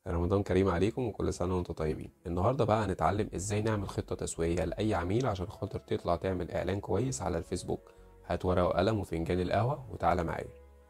رمضان كريم عليكم وكل سنة وانتم طيبين النهاردة بقى هنتعلم ازاي نعمل خطة تسويقية لأي عميل عشان خاطر تطلع تعمل إعلان كويس على الفيسبوك هات ورقة وقلم وفنجان القهوة وتعالى معايا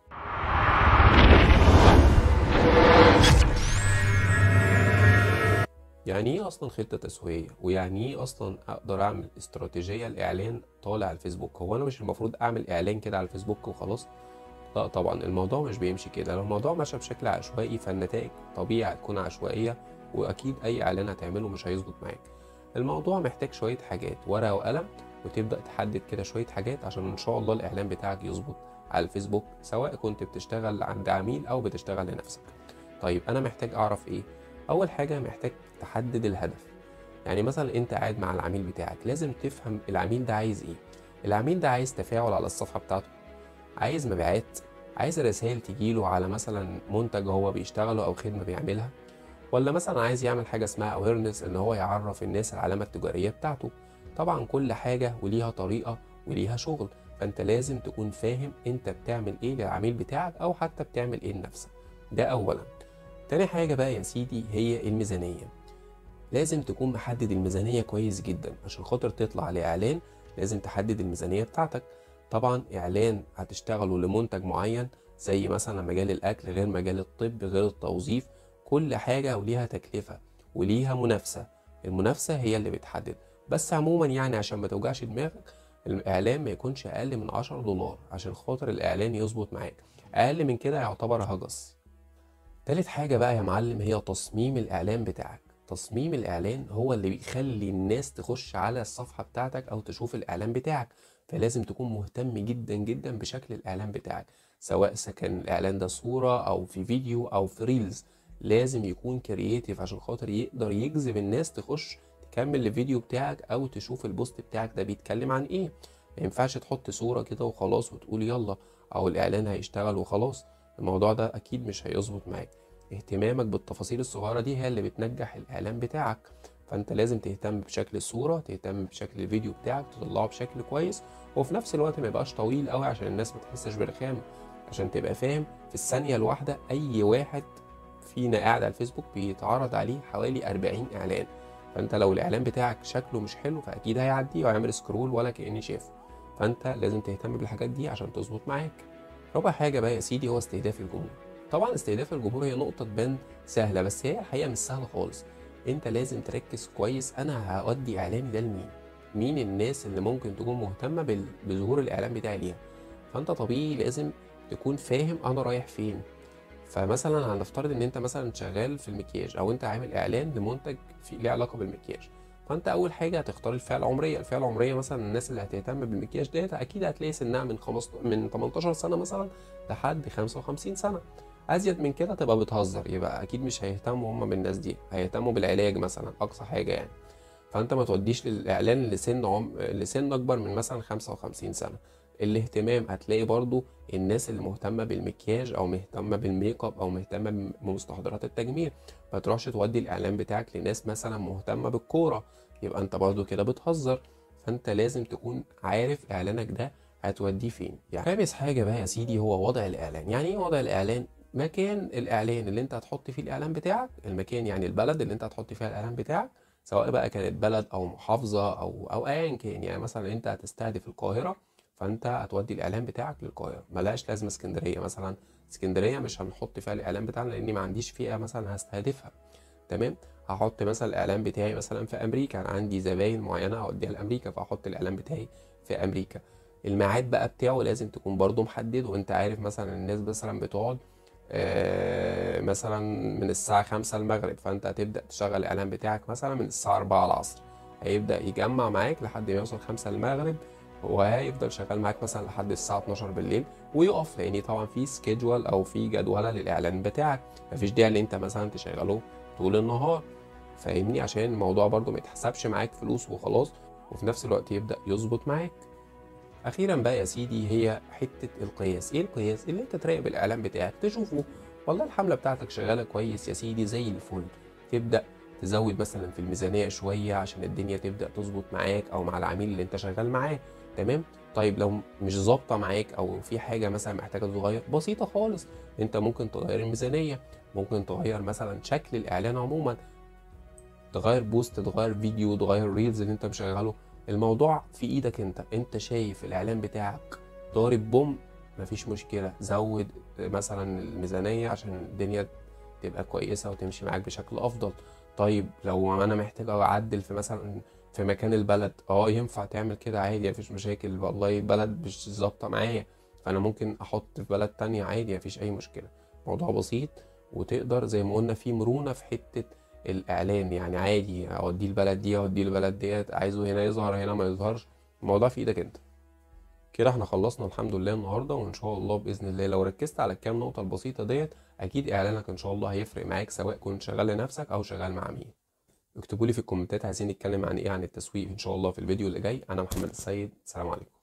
يعني ايه اصلا خطة تسويقية ويعني ايه اصلا اقدر اعمل استراتيجية لاعلان طالع على الفيسبوك هو انا مش المفروض اعمل اعلان كده على الفيسبوك وخلاص لا طبعا الموضوع مش بيمشي كده لو الموضوع ماشي بشكل عشوائي فالنتائج طبيعي هتكون عشوائية واكيد اي اعلان هتعمله مش هيظبط معاك الموضوع محتاج شوية حاجات ورقة وقلم وتبدأ تحدد كده شوية حاجات عشان ان شاء الله الاعلان بتاعك يظبط على الفيسبوك سواء كنت بتشتغل عند عميل او بتشتغل لنفسك طيب انا محتاج اعرف ايه اول حاجة محتاج تحدد الهدف يعني مثلا انت قاعد مع العميل بتاعك لازم تفهم العميل ده عايز ايه العميل ده عايز تفاعل على الصفحة بتاعته عايز مبيعات عايز رسائل تجيله على مثلا منتج هو بيشتغله او خدمة بيعملها ولا مثلا عايز يعمل حاجة اسمها awareness ان هو يعرف الناس العلامة التجارية بتاعته طبعا كل حاجة وليها طريقة وليها شغل فانت لازم تكون فاهم انت بتعمل ايه للعميل بتاعك او حتى بتعمل ايه لنفسك ده اولا تاني حاجة بقى يا سيدي هي الميزانية لازم تكون محدد الميزانية كويس جدا عشان خاطر تطلع لإعلان لازم تحدد الميزانية بتاعتك طبعا إعلان هتشتغله لمنتج معين زي مثلا مجال الأكل غير مجال الطب غير التوظيف كل حاجة وليها تكلفة وليها منافسة المنافسة هي اللي بتحدد بس عموما يعني عشان ما توجعش دماغك الإعلان ما يكونش أقل من 10 دولار عشان خاطر الإعلان يظبط معاك أقل من كده يعتبر هجس تالت حاجة بقى يا معلم هي تصميم الإعلان بتاعك تصميم الإعلان هو اللي بيخلي الناس تخش على الصفحة بتاعتك أو تشوف الإعلان بتاعك فلازم تكون مهتم جدا جدا بشكل الإعلان بتاعك سواء كان الإعلان ده صورة أو في فيديو أو في ريلز لازم يكون كرييتيف عشان خاطر يقدر يجذب الناس تخش تكمل الفيديو بتاعك أو تشوف البوست بتاعك ده بيتكلم عن إيه ما ينفعش تحط صورة كده وخلاص وتقول يلا أو الإعلان هيشتغل وخلاص الموضوع ده أكيد مش هيظبط معاك اهتمامك بالتفاصيل الصغيرة دي هي اللي بتنجح الإعلان بتاعك فأنت لازم تهتم بشكل الصورة تهتم بشكل الفيديو بتاعك تطلعه بشكل كويس وفي نفس الوقت ما يبقاش طويل قوي عشان الناس ما تحسش برخامة عشان تبقى فاهم في الثانية الواحدة أي واحد فينا قاعد على الفيسبوك بيتعرض عليه حوالي 40 إعلان فأنت لو الإعلان بتاعك شكله مش حلو فأكيد هيعدي وهيعمل سكرول ولا كأني شافه فأنت لازم تهتم بالحاجات دي عشان تظبط معاك رابع حاجة بقى يا سيدي هو استهداف الجمهور طبعا استهداف الجمهور هي نقطة تبان سهلة بس هي الحقيقة مش سهلة خالص انت لازم تركز كويس انا هودي اعلاني ده لمين مين الناس اللي ممكن تكون مهتمة بال- بظهور الاعلان بتاعي ليها فانت طبيعي لازم تكون فاهم انا رايح فين فمثلا هنفترض ان انت مثلا شغال في المكياج او انت عامل اعلان لمنتج في ليه علاقة بالمكياج فانت اول حاجه هتختار الفئه العمريه الفئه العمريه مثلا الناس اللي هتهتم بالمكياج ديت اكيد هتلاقي سنها من 15 من 18 سنه مثلا لحد 55 سنه ازيد من كده تبقى بتهزر يبقى اكيد مش هيهتموا هم بالناس دي هيهتموا بالعلاج مثلا اقصى حاجه يعني فانت ما توديش للاعلان لسن عم... لسن اكبر من مثلا 55 سنه الاهتمام هتلاقي برضو الناس اللي مهتمه بالمكياج او مهتمه بالميك اب او مهتمه بمستحضرات التجميل ما تروحش تودي الاعلان بتاعك لناس مثلا مهتمه بالكوره يبقى انت برضو كده بتهزر فانت لازم تكون عارف اعلانك ده هتوديه فين يعني خامس حاجه بقى يا سيدي هو وضع الاعلان يعني ايه وضع الاعلان مكان الاعلان اللي انت هتحط فيه الاعلان بتاعك المكان يعني البلد اللي انت هتحط فيها الاعلان بتاعك سواء بقى كانت بلد او محافظه او او ايا كان يعني مثلا انت هتستهدف القاهره فانت هتودي الاعلان بتاعك للقاهره ملهاش لازمه اسكندريه مثلا اسكندريه مش هنحط فيها الاعلان بتاعنا لاني ما عنديش فئه مثلا هستهدفها تمام هحط مثلا الاعلان بتاعي مثلا في امريكا انا عندي زباين معينه هوديها لامريكا فهحط الاعلان بتاعي في امريكا الميعاد بقى بتاعه لازم تكون برضو محدد وانت عارف مثلا الناس مثلا بتقعد آه، مثلا من الساعة خمسة المغرب فأنت هتبدأ تشغل الإعلان بتاعك مثلا من الساعة أربعة العصر هيبدأ يجمع معاك لحد ما يوصل خمسة المغرب وهيفضل شغال معاك مثلا لحد الساعة 12 بالليل ويقف لأن طبعا في سكيدجول أو في جدولة للإعلان بتاعك مفيش داعي إن أنت مثلا تشغله طول النهار فاهمني عشان الموضوع برضو ما يتحسبش معاك فلوس وخلاص وفي نفس الوقت يبدأ يظبط معاك اخيرا بقى يا سيدي هي حته القياس ايه القياس اللي انت تراقب الاعلان بتاعك تشوفه والله الحمله بتاعتك شغاله كويس يا سيدي زي الفل تبدا تزود مثلا في الميزانيه شويه عشان الدنيا تبدا تظبط معاك او مع العميل اللي انت شغال معاه تمام طيب لو مش ظابطه معاك او في حاجه مثلا محتاجه تتغير بسيطه خالص انت ممكن تغير الميزانيه ممكن تغير مثلا شكل الاعلان عموما تغير بوست تغير فيديو تغير ريلز اللي انت مشغله الموضوع في ايدك انت انت شايف الاعلان بتاعك ضارب بوم مفيش مشكلة زود مثلا الميزانية عشان الدنيا تبقى كويسة وتمشي معاك بشكل افضل طيب لو انا محتاج اعدل في مثلا في مكان البلد اه ينفع تعمل كده عادي مفيش مشاكل والله البلد مش ظابطة معايا فانا ممكن احط في بلد تانية عادي مفيش اي مشكلة موضوع بسيط وتقدر زي ما قلنا في مرونة في حتة الاعلان يعني عادي اوديه البلد دي اوديه البلد ديت عايزه هنا يظهر هنا ما يظهرش الموضوع في ايدك انت كده احنا خلصنا الحمد لله النهارده وان شاء الله باذن الله لو ركزت على الكام نقطه البسيطه ديت اكيد اعلانك ان شاء الله هيفرق معاك سواء كنت شغال لنفسك او شغال مع مين اكتبوا لي في الكومنتات عايزين نتكلم عن ايه عن التسويق ان شاء الله في الفيديو اللي جاي انا محمد السيد سلام عليكم